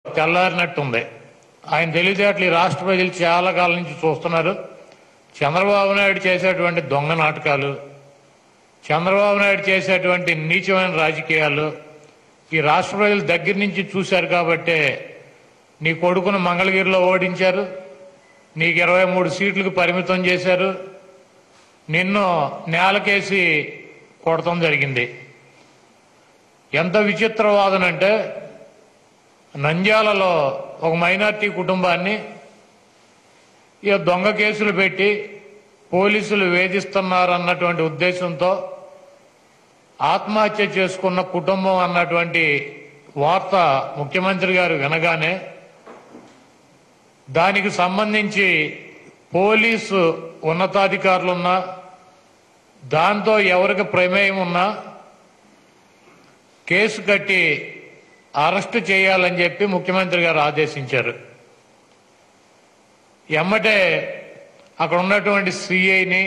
తెల్లారినట్టుంది ఆయన తెలివితేటలు ఈ రాష్ట్ర ప్రజలు చాలా కాలం నుంచి చూస్తున్నారు చంద్రబాబు నాయుడు చేసేటువంటి దొంగ నాటకాలు చంద్రబాబు నాయుడు చేసేటువంటి నీచమైన రాజకీయాలు ఈ రాష్ట్ర ప్రజలు దగ్గర నుంచి చూశారు కాబట్టే నీ కొడుకును మంగళగిరిలో ఓడించారు నీకు ఇరవై మూడు సీట్లకు పరిమితం చేశారు నిన్ను నేలకేసి కొడటం జరిగింది ఎంత విచిత్ర వాదన అంటే నంద్యాలలో ఒక మైనార్టీ కుటుంబాన్ని ఇక దొంగ కేసులు పెట్టి పోలీసులు వేధిస్తున్నారు అన్నటువంటి ఉద్దేశంతో ఆత్మహత్య చేసుకున్న కుటుంబం అన్నటువంటి వార్త ముఖ్యమంత్రి గారు వినగానే దానికి సంబంధించి పోలీసు ఉన్నతాధికారులున్నా దాంతో ఎవరికి ప్రమేయం ఉన్నా కేసు కట్టి అరెస్టు చేయాలని చెప్పి ముఖ్యమంత్రి గారు ఆదేశించారు ఎమ్మటే అక్కడ ఉన్నటువంటి సిఐని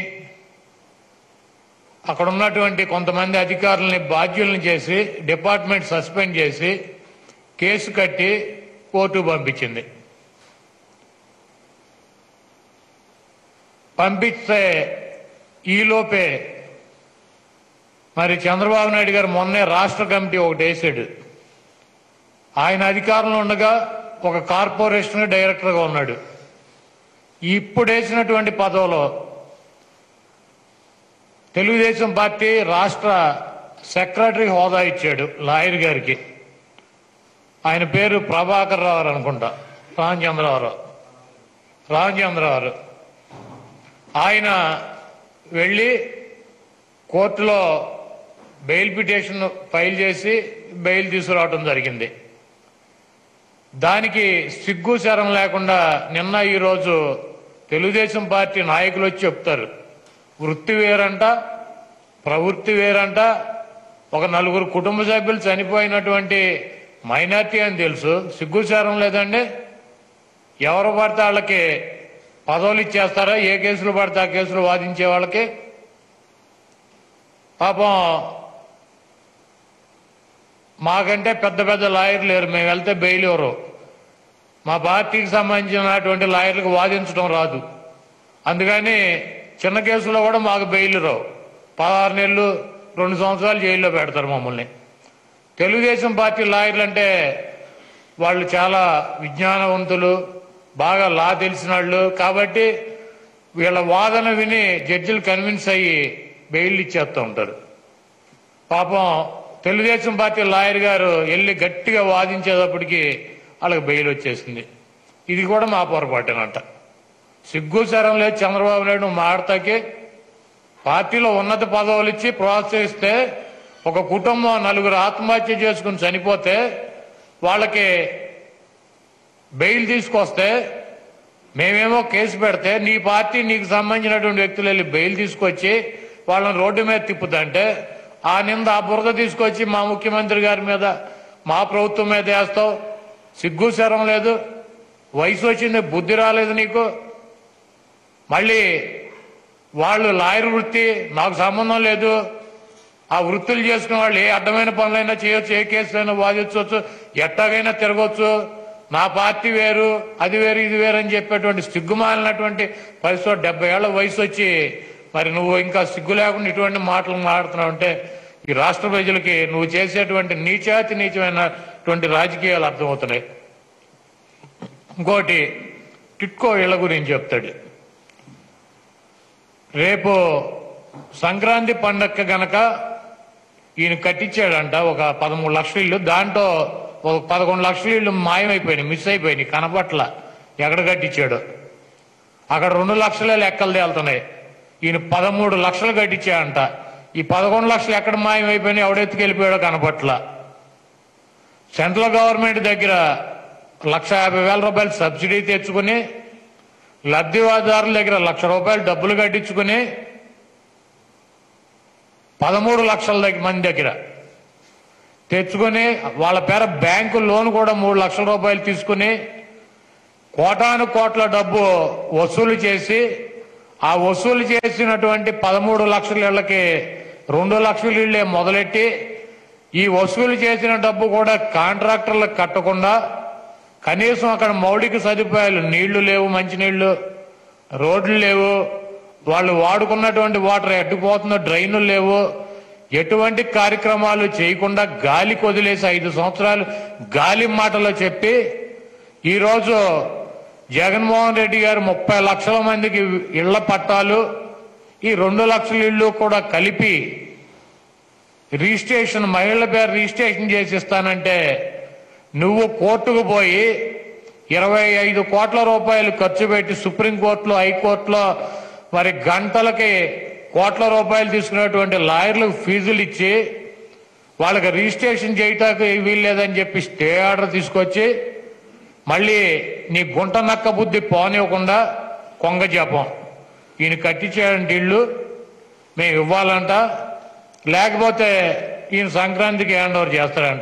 అక్కడ ఉన్నటువంటి కొంతమంది అధికారులని బాధ్యుల్ని చేసి డిపార్ట్మెంట్ సస్పెండ్ చేసి కేసు కట్టి కోర్టు పంపించింది పంపిస్తే ఈలోపే మరి చంద్రబాబు నాయుడు గారు మొన్నే రాష్ట్ర కమిటీ ఒకటి వేసాడు ఆయన అధికారంలో ఉండగా ఒక కార్పొరేషన్ డైరెక్టర్గా ఉన్నాడు ఇప్పుడు వేసినటువంటి పదవిలో తెలుగుదేశం పార్టీ రాష్ట్ర సెక్రటరీ హోదా ఇచ్చాడు లాయర్ గారికి ఆయన పేరు ప్రభాకర్ రావు అనుకుంటా రామచంద్రరావు రామచంద్రరావు ఆయన వెళ్ళి కోర్టులో బెయిల్ పిటిషన్ ఫైల్ చేసి బెయిల్ తీసుకురావడం జరిగింది దానికి సిగ్గు శరం లేకుండా నిన్న ఈరోజు తెలుగుదేశం పార్టీ నాయకులు వచ్చి చెప్తారు వృత్తి వేరంట ప్రవృత్తి వేరంట ఒక నలుగురు కుటుంబ సభ్యులు చనిపోయినటువంటి మైనార్టీ అని తెలుసు సిగ్గు శరం లేదండి ఎవరు పడితే వాళ్ళకి పదవులు ఇచ్చేస్తారా ఏ కేసులు పడితే ఆ కేసులు వాదించే వాళ్ళకి పాపం మాకంటే పెద్ద పెద్ద లాయర్లు లేరు మేము వెళ్తే బెయిల్ ఎవరు మా పార్టీకి సంబంధించినటువంటి లాయర్లకు వాదించడం రాదు అందుకని చిన్న కేసులో కూడా మాకు బెయిల్ రావు పదహారు నెలలు రెండు సంవత్సరాలు జైల్లో పెడతారు మమ్మల్ని తెలుగుదేశం పార్టీ లాయర్లు అంటే వాళ్ళు చాలా విజ్ఞానవంతులు బాగా లా తెలిసిన వాళ్ళు కాబట్టి వీళ్ళ వాదన విని జడ్జిలు కన్విన్స్ అయ్యి బెయిల్ ఇచ్చేస్తూ ఉంటారు పాపం తెలుగుదేశం పార్టీ లాయర్ గారు వెళ్ళి గట్టిగా వాదించేటప్పటికి వాళ్ళకి బెయిల్ వచ్చేసింది ఇది కూడా మా పొరపాటేనంట సిగ్గు శరం లేదు చంద్రబాబు నాయుడు నువ్వు మాడతాకి పార్టీలో ఉన్నత పదవులు ఇచ్చి ప్రోత్సహిస్తే ఒక కుటుంబం నలుగురు ఆత్మహత్య చేసుకుని చనిపోతే వాళ్ళకి బెయిల్ తీసుకొస్తే మేమేమో కేసు పెడితే నీ పార్టీ నీకు సంబంధించినటువంటి వ్యక్తులు వెళ్ళి బెయిల్ తీసుకొచ్చి వాళ్ళని రోడ్డు మీద తిప్పుదంటే ఆ నింద ఆ బురద తీసుకొచ్చి మా ముఖ్యమంత్రి గారి మీద మా ప్రభుత్వం మీద వేస్తావు సిగ్గు శరం లేదు వయసు వచ్చింది బుద్ధి రాలేదు నీకు మళ్ళీ వాళ్ళు లాయర్ వృత్తి నాకు సంబంధం లేదు ఆ వృత్తులు చేసుకున్న వాళ్ళు ఏ అడ్డమైన పనులైనా చేయొచ్చు ఏ కేసులైనా వాదించవచ్చు ఎట్టాగైనా తిరగవచ్చు నా పార్టీ వేరు అది వేరు ఇది వేరు అని చెప్పేటువంటి సిగ్గుమాలినటువంటి పరిస్థితి డెబ్బై ఏళ్ల వయసు వచ్చి మరి నువ్వు ఇంకా సిగ్గు లేకుండా ఇటువంటి మాటలు మాట్లాడుతున్నావు అంటే ఈ రాష్ట్ర ప్రజలకి నువ్వు చేసేటువంటి నీచాతి నీచమైనటువంటి రాజకీయాలు అర్థమవుతున్నాయి ఇంకోటి టిట్కో ఇళ్ల గురించి చెప్తాడు రేపు సంక్రాంతి పండగ గనక ఈయన కట్టించాడంట ఒక పదమూడు లక్షల ఇల్లు దాంట్లో ఒక పదకొండు లక్షల ఇల్లు మాయమైపోయినాయి మిస్ అయిపోయినాయి కనపట్ల ఎక్కడ కట్టించాడు అక్కడ రెండు లక్షలే లెక్కలు తేలుతున్నాయి ఈయన పదమూడు లక్షలు కట్టించాడంట ఈ పదకొండు లక్షలు ఎక్కడ మాయమైపోయినాయి ఎవడెత్తుకెళ్ళిపోయాడో కనపట్ల సెంట్రల్ గవర్నమెంట్ దగ్గర లక్ష యాభై వేల రూపాయలు సబ్సిడీ తెచ్చుకుని లబ్ధిదారుల దగ్గర లక్ష రూపాయలు డబ్బులు కట్టించుకుని పదమూడు లక్షల దగ్గర మంది దగ్గర తెచ్చుకొని వాళ్ళ పేర బ్యాంకు లోన్ కూడా మూడు లక్షల రూపాయలు తీసుకుని కోటాను కోట్ల డబ్బు వసూలు చేసి ఆ వసూలు చేసినటువంటి పదమూడు లక్షల ఇళ్లకి రెండు లక్షల ఇళ్లే మొదలెట్టి ఈ వసూలు చేసిన డబ్బు కూడా కాంట్రాక్టర్లకు కట్టకుండా కనీసం అక్కడ మౌలిక సదుపాయాలు నీళ్లు లేవు మంచినీళ్లు రోడ్లు లేవు వాళ్ళు వాడుకున్నటువంటి వాటర్ ఎట్టుపోతుందో డ్రైన్లు లేవు ఎటువంటి కార్యక్రమాలు చేయకుండా గాలి కొదిలేసి ఐదు సంవత్సరాలు గాలి మాటలో చెప్పి ఈరోజు జగన్మోహన్ రెడ్డి గారు ముప్పై లక్షల మందికి ఇళ్ల పట్టాలు ఈ రెండు లక్షల ఇళ్ళు కూడా కలిపి రిజిస్ట్రేషన్ మహిళల పేరు రిజిస్ట్రేషన్ చేసి ఇస్తానంటే నువ్వు కోర్టుకు పోయి ఇరవై ఐదు కోట్ల రూపాయలు ఖర్చు పెట్టి సుప్రీంకోర్టులో హైకోర్టులో మరి గంటలకి కోట్ల రూపాయలు తీసుకునేటువంటి లాయర్లకు ఫీజులు ఇచ్చి వాళ్ళకి రిజిస్ట్రేషన్ చేయటానికి వీల్లేదని చెప్పి స్టే ఆర్డర్ తీసుకొచ్చి మళ్ళీ నీ గుంట నక్క బుద్ధి పోనివ్వకుండా కొంగ జపం ఈయన కట్టించేయండి ఇళ్ళు మేము ఇవ్వాలంట లేకపోతే ఈయన సంక్రాంతికి హ్యాండ్ ఓవర్ చేస్తాడంట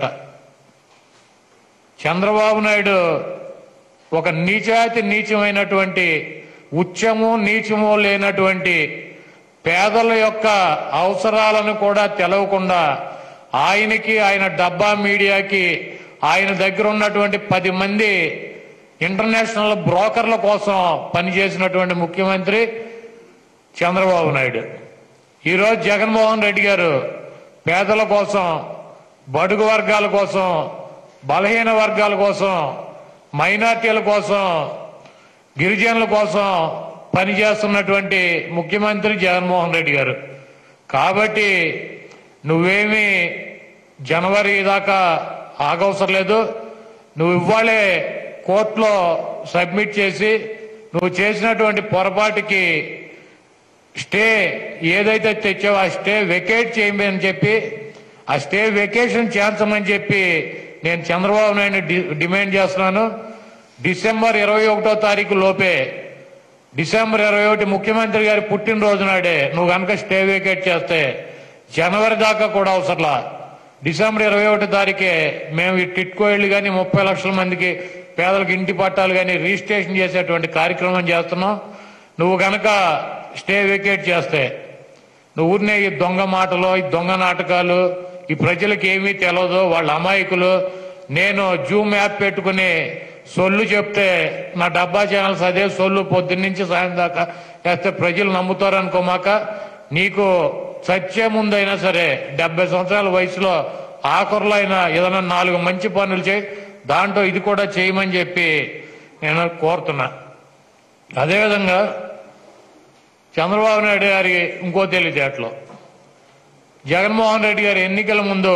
చంద్రబాబు నాయుడు ఒక నీచాతి నీచమైనటువంటి ఉచ్చము నీచము లేనటువంటి పేదల యొక్క అవసరాలను కూడా తెలవకుండా ఆయనకి ఆయన డబ్బా మీడియాకి ఆయన దగ్గర ఉన్నటువంటి పది మంది ఇంటర్నేషనల్ బ్రోకర్ల కోసం పనిచేసినటువంటి ముఖ్యమంత్రి చంద్రబాబు నాయుడు ఈరోజు జగన్మోహన్ రెడ్డి గారు పేదల కోసం బడుగు వర్గాల కోసం బలహీన వర్గాల కోసం మైనార్టీల కోసం గిరిజనుల కోసం పనిచేస్తున్నటువంటి ముఖ్యమంత్రి జగన్మోహన్ రెడ్డి గారు కాబట్టి నువ్వేమి జనవరి దాకా ఆగవసరం లేదు నువ్వు ఇవ్వాలే కోర్టులో సబ్మిట్ చేసి నువ్వు చేసినటువంటి పొరపాటుకి స్టే ఏదైతే తెచ్చావో ఆ స్టే వెకేట్ చేయమని చెప్పి ఆ స్టే వెకేషన్ చేర్చమని చెప్పి నేను చంద్రబాబు నాయుడు డి- డిమాండ్ చేస్తున్నాను డిసెంబర్ ఇరవై ఒకటో తారీఖు లోపే డిసెంబర్ ఇరవై ఒకటి ముఖ్యమంత్రి గారి పుట్టినరోజు నాడే నువ్వు కనుక స్టే వేకేట్ చేస్తే జనవరి దాకా కూడా అవసరంలా డిసెంబర్ ఇరవై ఒకటి తారీఖే మేము ఈ టిట్కో ఇళ్ళు కానీ ముప్పై లక్షల మందికి పేదలకు ఇంటి పట్టాలు కానీ రిజిస్ట్రేషన్ చేసేటువంటి కార్యక్రమం చేస్తున్నాం నువ్వు గనక స్టే వేకేట్ చేస్తే నువ్వు ఊరినే ఈ దొంగ మాటలు ఈ దొంగ నాటకాలు ఈ ప్రజలకు ఏమీ తెలియదు వాళ్ళ అమాయకులు నేను జూమ్ యాప్ పెట్టుకుని సొల్లు చెప్తే నా డబ్బా ఛానల్స్ అదే సొల్లు పొద్దున్న నుంచి సాయం దాకా వేస్తే ప్రజలు నమ్ముతారు అనుకోమాక నీకు చచ్చే ముందైనా సరే డెబ్బై సంవత్సరాల వయసులో ఆఖరులో అయినా ఏదైనా నాలుగు మంచి పనులు చేయి దాంట్లో ఇది కూడా చేయమని చెప్పి నేను కోరుతున్నా అదేవిధంగా చంద్రబాబు నాయుడు గారి ఇంకో తెలివితేటలు జగన్మోహన్ రెడ్డి గారి ఎన్నికల ముందు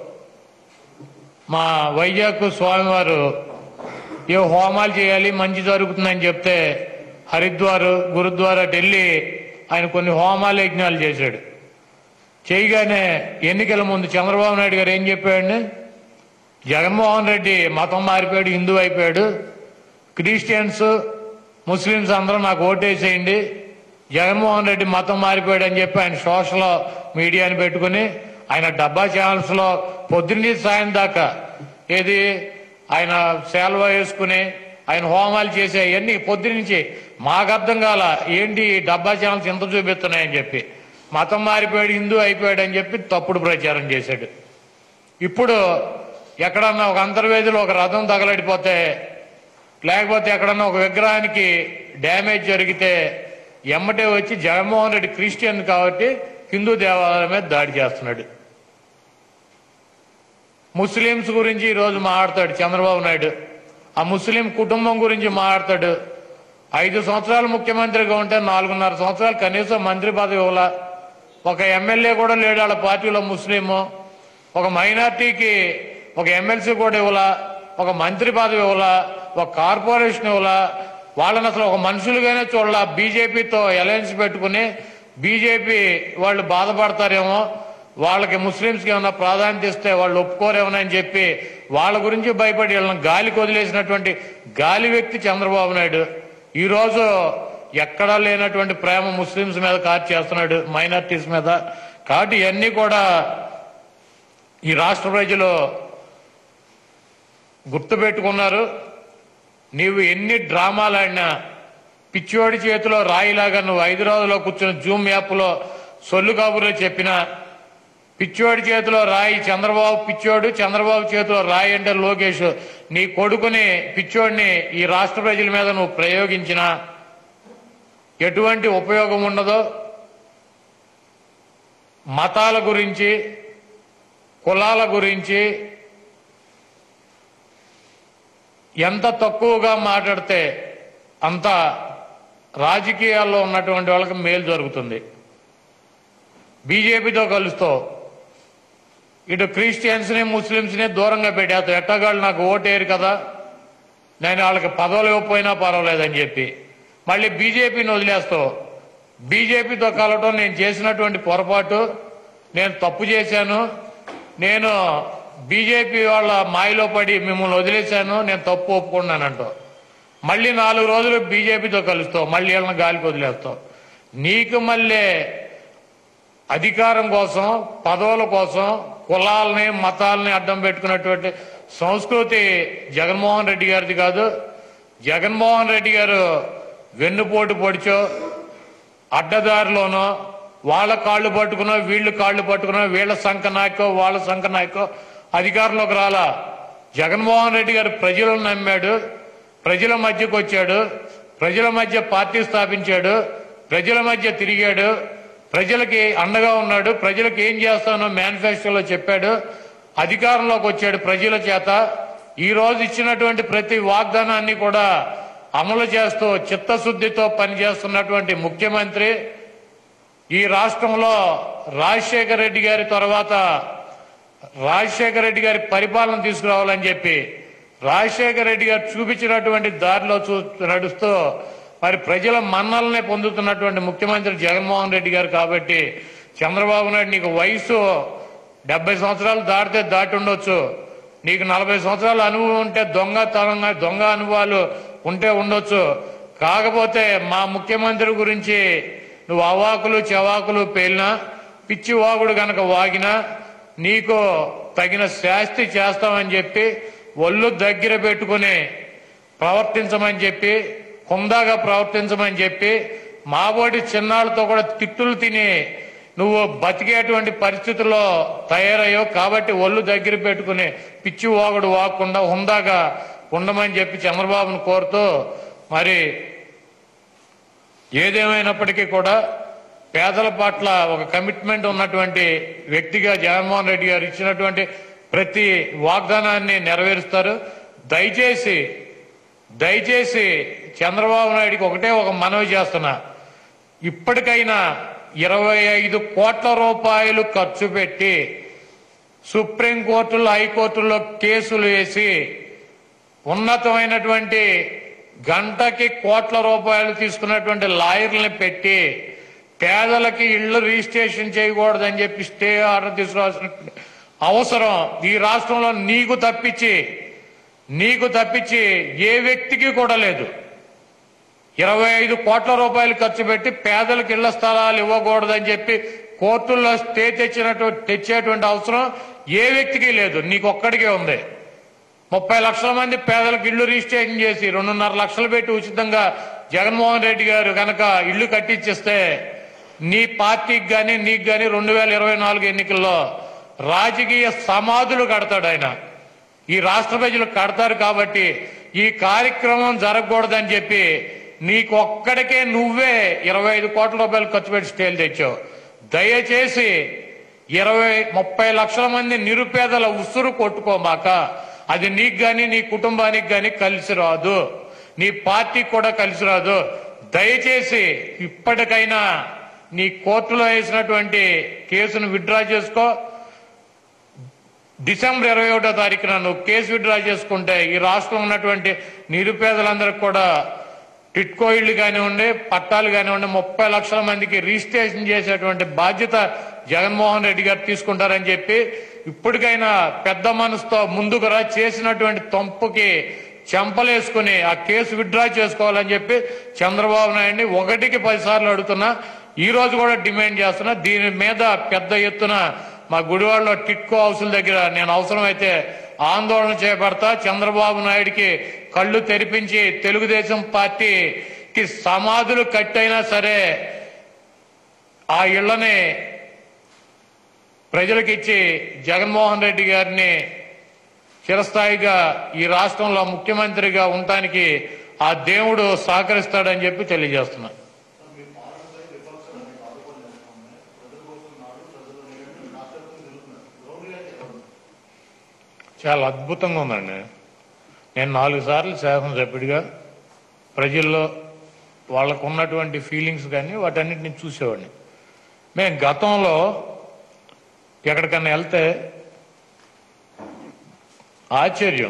మా వైజాగ్ స్వామివారు ఏ హోమాలు చేయాలి మంచి జరుగుతుందని చెప్తే హరిద్వార్ గురుద్వారా ఢిల్లీ ఆయన కొన్ని హోమాలు యజ్ఞాలు చేశాడు చేయగానే ఎన్నికల ముందు చంద్రబాబు నాయుడు గారు ఏం చెప్పాడు జగన్మోహన్ రెడ్డి మతం మారిపోయాడు హిందూ అయిపోయాడు క్రిస్టియన్స్ ముస్లిమ్స్ అందరూ నాకు ఓటేసేయండి జగన్మోహన్ రెడ్డి మతం మారిపోయాడు అని చెప్పి ఆయన సోషల్ మీడియాని పెట్టుకుని ఆయన డబ్బా ఛానల్స్ లో పొద్దున్నీ సాయం దాకా ఏది ఆయన సేల్వ వేసుకుని ఆయన హోమాలు చేసే అవన్నీ పొద్దునుంచి మాకు అర్థం కాల ఏంటి ఈ డబ్బా ఛానల్స్ ఎంత చూపిస్తున్నాయని చెప్పి మతం మారిపోయాడు హిందూ అయిపోయాడు అని చెప్పి తప్పుడు ప్రచారం చేశాడు ఇప్పుడు ఎక్కడన్నా ఒక అంతర్వేదిలో ఒక రథం తగలడిపోతే లేకపోతే ఎక్కడన్నా ఒక విగ్రహానికి డ్యామేజ్ జరిగితే ఎమ్మటే వచ్చి జగన్మోహన్ రెడ్డి క్రిస్టియన్ కాబట్టి హిందూ దేవాలయం మీద దాడి చేస్తున్నాడు ముస్లింస్ గురించి ఈరోజు మాట్లాడతాడు చంద్రబాబు నాయుడు ఆ ముస్లిం కుటుంబం గురించి మాట్లాడతాడు ఐదు సంవత్సరాలు ముఖ్యమంత్రిగా ఉంటే నాలుగున్నర సంవత్సరాలు కనీసం మంత్రి పదవి ఇవ్వాల ఒక ఎమ్మెల్యే కూడా లేడు వాళ్ళ పార్టీలో ముస్లిము ఒక మైనార్టీకి ఒక ఎమ్మెల్సీ కూడా ఇవ్వాలా ఒక మంత్రి పదవి ఇవ్వాలా ఒక కార్పొరేషన్ ఇవ్వాలా వాళ్ళని అసలు ఒక మనుషులుగానే చూడాల బీజేపీతో అలయన్స్ పెట్టుకుని బీజేపీ వాళ్ళు బాధపడతారేమో వాళ్ళకి ముస్లింస్కి ఏమైనా ప్రాధాన్యత ఇస్తే వాళ్ళు ఒప్పుకోరేమో అని చెప్పి వాళ్ళ గురించి భయపడి వీళ్ళని గాలికి వదిలేసినటువంటి గాలి వ్యక్తి చంద్రబాబు నాయుడు ఈ రోజు ఎక్కడా లేనటువంటి ప్రేమ ముస్లింస్ మీద కార్ చేస్తున్నాడు మైనార్టీస్ మీద కాబట్టి ఇవన్నీ కూడా ఈ రాష్ట్ర ప్రజలు గుర్తుపెట్టుకున్నారు నీవు ఎన్ని డ్రామాలు ఆడినా పిచ్చివాడి చేతిలో రాయిలాగా నువ్వు హైదరాబాద్లో కూర్చుని జూమ్ యాప్లో సొల్లు కబుర్లు చెప్పినా పిచ్చోడి చేతిలో రాయి చంద్రబాబు పిచ్చోడు చంద్రబాబు చేతిలో రాయి అంటే లోకేష్ నీ కొడుకుని పిచ్చోడిని ఈ రాష్ట్ర ప్రజల మీద నువ్వు ప్రయోగించినా ఎటువంటి ఉపయోగం ఉండదో మతాల గురించి కులాల గురించి ఎంత తక్కువగా మాట్లాడితే అంత రాజకీయాల్లో ఉన్నటువంటి వాళ్ళకి మేలు జరుగుతుంది బీజేపీతో కలుస్తూ ఇటు క్రిస్టియన్స్ని ముస్లిమ్స్ని దూరంగా పెట్టేస్తావు ఎట్టగాళ్ళు నాకు ఓటేరు కదా నేను వాళ్ళకి పదవులు ఇవ్వకపోయినా పర్వాలేదని చెప్పి మళ్ళీ బీజేపీని వదిలేస్తావు బీజేపీతో కలవటం నేను చేసినటువంటి పొరపాటు నేను తప్పు చేశాను నేను బీజేపీ వాళ్ళ మాయలో పడి మిమ్మల్ని వదిలేశాను నేను తప్పు ఒప్పుకున్నానంటూ మళ్ళీ నాలుగు రోజులు బీజేపీతో కలుస్తావు మళ్ళీ వీళ్ళని గాలికి వదిలేస్తావు నీకు మళ్ళీ అధికారం కోసం పదవుల కోసం కులాలని మతాలని అడ్డం పెట్టుకున్నటువంటి సంస్కృతి జగన్మోహన్ రెడ్డి గారిది కాదు జగన్మోహన్ రెడ్డి గారు వెన్నుపోటు పొడిచో అడ్డదారిలోనో వాళ్ళ కాళ్ళు పట్టుకునో వీళ్ళు కాళ్ళు పట్టుకునో వీళ్ళ సంఖ నాయకో వాళ్ళ సంఖ నాయకో అధికారంలోకి రాలా జగన్మోహన్ రెడ్డి గారు ప్రజలను నమ్మాడు ప్రజల మధ్యకు వచ్చాడు ప్రజల మధ్య పార్టీ స్థాపించాడు ప్రజల మధ్య తిరిగాడు ప్రజలకి అండగా ఉన్నాడు ప్రజలకు ఏం చేస్తానో మేనిఫెస్టోలో చెప్పాడు అధికారంలోకి వచ్చాడు ప్రజల చేత ఈ రోజు ఇచ్చినటువంటి ప్రతి వాగ్దానాన్ని కూడా అమలు చేస్తూ చిత్తశుద్ధితో పనిచేస్తున్నటువంటి ముఖ్యమంత్రి ఈ రాష్ట్రంలో రాజశేఖర రెడ్డి గారి తర్వాత రాజశేఖర రెడ్డి గారి పరిపాలన తీసుకురావాలని చెప్పి రాజశేఖర రెడ్డి గారు చూపించినటువంటి దారిలో చూ నడుస్తూ మరి ప్రజల మన్నలనే పొందుతున్నటువంటి ముఖ్యమంత్రి జగన్మోహన్ రెడ్డి గారు కాబట్టి చంద్రబాబు నాయుడు నీకు వయసు డెబ్బై సంవత్సరాలు దాటితే దాటి ఉండొచ్చు నీకు నలభై సంవత్సరాల అనుభవం ఉంటే దొంగతనంగా దొంగ అనుభవాలు ఉంటే ఉండొచ్చు కాకపోతే మా ముఖ్యమంత్రి గురించి నువ్వు అవాకులు చెవాకులు పేలినా పిచ్చి వాగుడు గనక వాగినా నీకు తగిన శాస్తి చేస్తామని చెప్పి ఒళ్ళు దగ్గర పెట్టుకుని ప్రవర్తించమని చెప్పి హుందాగా ప్రవర్తించమని చెప్పి మాబోటి చిన్నాళ్ళతో కూడా తిట్టులు తిని నువ్వు బతికేటువంటి పరిస్థితుల్లో తయారయ్యావు కాబట్టి ఒళ్ళు దగ్గర పెట్టుకుని పిచ్చి వాగుడు వాగకుండా హుందాగా ఉండమని చెప్పి చంద్రబాబును కోరుతూ మరి ఏదేమైనప్పటికీ కూడా పేదల పట్ల ఒక కమిట్మెంట్ ఉన్నటువంటి వ్యక్తిగా జగన్మోహన్ రెడ్డి గారు ఇచ్చినటువంటి ప్రతి వాగ్దానాన్ని నెరవేరుస్తారు దయచేసి దయచేసి చంద్రబాబు నాయుడికి ఒకటే ఒక మనవి చేస్తున్నా ఇప్పటికైనా ఇరవై ఐదు కోట్ల రూపాయలు ఖర్చు పెట్టి సుప్రీంకోర్టులో హైకోర్టులో కేసులు వేసి ఉన్నతమైనటువంటి గంటకి కోట్ల రూపాయలు తీసుకున్నటువంటి లాయర్లని పెట్టి పేదలకి ఇళ్లు రిజిస్ట్రేషన్ చేయకూడదని చెప్పి స్టే ఆర్డర్ తీసుకురావాల్సిన అవసరం ఈ రాష్ట్రంలో నీకు తప్పించి నీకు తప్పించి ఏ వ్యక్తికి కూడా లేదు ఇరవై ఐదు కోట్ల రూపాయలు ఖర్చు పెట్టి పేదలకు ఇళ్ల స్థలాలు ఇవ్వకూడదని చెప్పి కోర్టుల్లో స్టే తెచ్చినట్టు తెచ్చేటువంటి అవసరం ఏ వ్యక్తికి లేదు నీకు ఒక్కడికే ఉంది ముప్పై లక్షల మంది పేదలకు ఇళ్లు రిజిస్ట్రేషన్ చేసి రెండున్నర లక్షలు పెట్టి ఉచితంగా జగన్మోహన్ రెడ్డి గారు కనుక ఇళ్లు కట్టించిస్తే నీ పార్టీకి గాని నీకు గాని రెండు వేల ఇరవై నాలుగు ఎన్నికల్లో రాజకీయ సమాధులు కడతాడు ఆయన ఈ రాష్ట్ర ప్రజలు కడతారు కాబట్టి ఈ కార్యక్రమం జరగకూడదని చెప్పి నీకు ఒక్కడికే నువ్వే ఇరవై ఐదు కోట్ల రూపాయలు ఖర్చు పెట్టి స్టేలు తెచ్చావు దయచేసి ఇరవై ముప్పై లక్షల మంది నిరుపేదల ఉసురు కొట్టుకోమాక అది నీకు గాని నీ కుటుంబానికి గాని కలిసి రాదు నీ పార్టీకి కూడా కలిసి రాదు దయచేసి ఇప్పటికైనా నీ కోర్టులో వేసినటువంటి కేసును విత్డ్రా చేసుకో డిసెంబర్ ఇరవై ఒకటో తారీఖున నువ్వు కేసు విత్డ్రా చేసుకుంటే ఈ రాష్ట్రంలో ఉన్నటువంటి నిరుపేదలందరికీ కూడా టిట్కో ఇళ్లు కానివ్వండి పట్టాలు కానివ్వండి ముప్పై లక్షల మందికి రిజిస్ట్రేషన్ చేసేటువంటి బాధ్యత జగన్మోహన్ రెడ్డి గారు తీసుకుంటారని చెప్పి ఇప్పటికైనా పెద్ద మనసుతో ముందుకు రా చేసినటువంటి తొంపుకి చెంపలేసుకుని ఆ కేసు విత్డ్రా చేసుకోవాలని చెప్పి చంద్రబాబు నాయుడిని ఒకటికి పదిసార్లు అడుగుతున్నా ఈ రోజు కూడా డిమాండ్ చేస్తున్నా దీని మీద పెద్ద ఎత్తున మా గుడివాడలో టిట్కో హౌసుల దగ్గర నేను అవసరమైతే ఆందోళన చేపడతా చంద్రబాబు నాయుడికి కళ్ళు తెరిపించి తెలుగుదేశం పార్టీకి సమాధులు కట్టైనా సరే ఆ ఇళ్లని ప్రజలకు ఇచ్చి జగన్మోహన్ రెడ్డి గారిని చిరస్థాయిగా ఈ రాష్ట్రంలో ముఖ్యమంత్రిగా ఉండటానికి ఆ దేవుడు సహకరిస్తాడని చెప్పి తెలియజేస్తున్నా చాలా అద్భుతంగా ఉందండి నేను నాలుగు సార్లు శాసనసభ్యుడిగా ప్రజల్లో వాళ్ళకు ఉన్నటువంటి ఫీలింగ్స్ కానీ వాటన్నిటిని చూసేవాడిని మేము గతంలో ఎక్కడికన్నా వెళ్తే ఆశ్చర్యం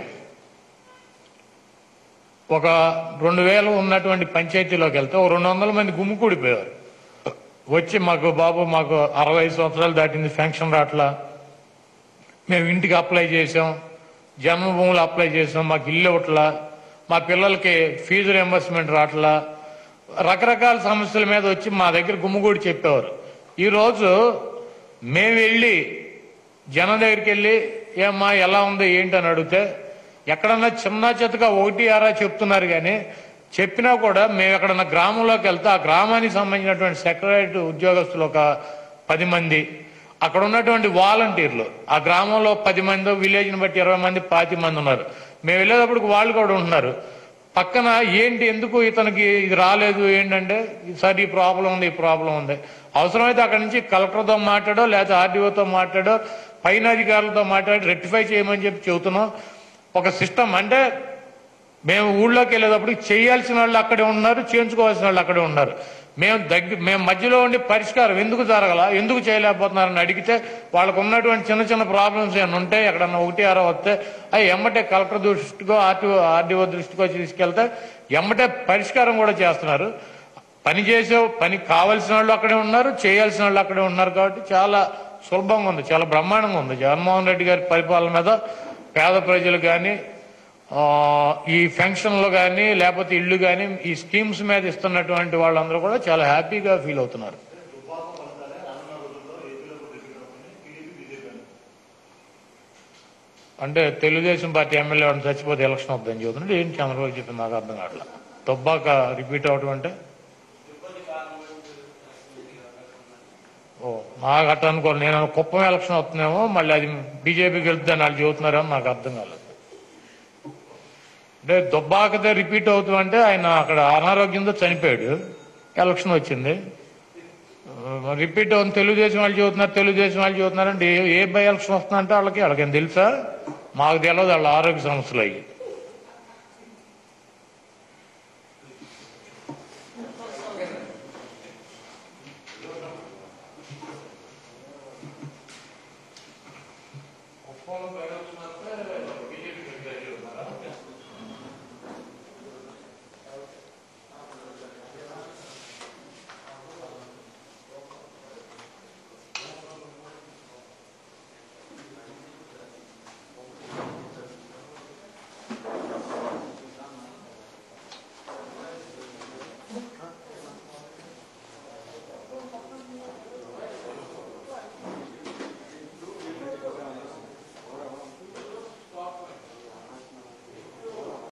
ఒక రెండు వేలు ఉన్నటువంటి పంచాయతీలోకి వెళ్తే ఒక రెండు వందల మంది గుమ్ముకూడిపోయారు వచ్చి మాకు బాబు మాకు అరవై సంవత్సరాలు దాటింది ఫెన్షన్ రాట్లా మేము ఇంటికి అప్లై చేసాం జన్మభూములు అప్లై చేసాం మాకు ఇల్లు ఇవ్వట్లా మా పిల్లలకి ఫీజు రియంబర్స్మెంట్ రావట్లా రకరకాల సమస్యల మీద వచ్చి మా దగ్గర గుమ్మగూడి చెప్పేవారు ఈరోజు మేము వెళ్ళి జనం దగ్గరికి వెళ్ళి ఏమ్మా ఎలా ఉంది ఏంటి అని అడిగితే ఎక్కడన్నా చిన్న చితగా ఒకటి ఆరా చెప్తున్నారు కానీ చెప్పినా కూడా మేము ఎక్కడన్నా గ్రామంలోకి వెళ్తే ఆ గ్రామానికి సంబంధించినటువంటి సెక్రటరీ ఉద్యోగస్తులు ఒక పది మంది అక్కడ ఉన్నటువంటి వాలంటీర్లు ఆ గ్రామంలో పది మంది విలేజ్ని బట్టి ఇరవై మంది పాతి మంది ఉన్నారు మేము వెళ్ళేటప్పటికి వాళ్ళు కూడా ఉంటున్నారు పక్కన ఏంటి ఎందుకు ఇతనికి ఇది రాలేదు ఏంటంటే సార్ ఈ ప్రాబ్లం ఉంది ఈ ప్రాబ్లం ఉంది అవసరమైతే అక్కడి నుంచి కలెక్టర్తో మాట్లాడో లేకపోతే ఆర్డీఓతో మాట్లాడో పైన అధికారులతో మాట్లాడి రెక్టిఫై చేయమని చెప్పి చెబుతున్నాం ఒక సిస్టమ్ అంటే మేము ఊళ్ళోకి వెళ్ళేటప్పుడు చేయాల్సిన వాళ్ళు అక్కడే ఉన్నారు చేయించుకోవాల్సిన వాళ్ళు అక్కడే ఉన్నారు మేము దగ్గర మేము మధ్యలో ఉండి పరిష్కారం ఎందుకు జరగల ఎందుకు చేయలేకపోతున్నారని అడిగితే వాళ్ళకు ఉన్నటువంటి చిన్న చిన్న ప్రాబ్లమ్స్ ఏమైనా ఉంటే ఎక్కడన్నా ఒకటి ఆరో వస్తే అవి ఎమ్మటే కలెక్టర్ దృష్టికో ఆర్టీఓ ఆర్డీఓ దృష్టికో తీసుకెళ్తే ఎమ్మటే పరిష్కారం కూడా చేస్తున్నారు పని చేసే పని కావాల్సిన వాళ్ళు అక్కడే ఉన్నారు చేయాల్సిన వాళ్ళు అక్కడే ఉన్నారు కాబట్టి చాలా సులభంగా ఉంది చాలా బ్రహ్మాండంగా ఉంది జగన్మోహన్ రెడ్డి గారి పరిపాలన మీద పేద ప్రజలు కానీ ఆ, ఈ ఫంక్షన్లు కానీ లేకపోతే ఇల్లు కానీ ఈ స్కీమ్స్ మీద ఇస్తున్నటువంటి వాళ్ళందరూ కూడా చాలా హ్యాపీగా ఫీల్ అవుతున్నారు అంటే తెలుగుదేశం పార్టీ ఎమ్మెల్యే వాడిని చచ్చిపోతే ఎలక్షన్ అవుతుందని చెబుతుంటే ఏంటి చంద్రబాబు చెప్పింది నాకు అర్థం కావట్లా దుబ్బాక రిపీట్ అవటం అంటే ఓ నాకు అట్ట అనుకోను నేను కుప్పం ఎలక్షన్ అవుతుందేమో మళ్ళీ అది బీజేపీకి వెళ్తుందని వాళ్ళు చెబుతున్నారేమో నాకు అర్థం కాలేదు అంటే దుబ్బాకదే రిపీట్ అవుతుందంటే ఆయన అక్కడ అనారోగ్యంతో చనిపోయాడు ఎలక్షన్ వచ్చింది ఆ, రిపీట్ అవుతుంది తెలుగుదేశం వాళ్ళు చెబుతున్నారు తెలుగుదేశం వాళ్ళు చెబుతున్నారు అంటే ఏ- ఏ బై ఎలక్షన్ వస్తుందంటే వాళ్ళకి వాళ్ళకి తెలుసా మాకు తెలియదు వాళ్ళ ఆరోగ్య సమస్యలు అయ్యి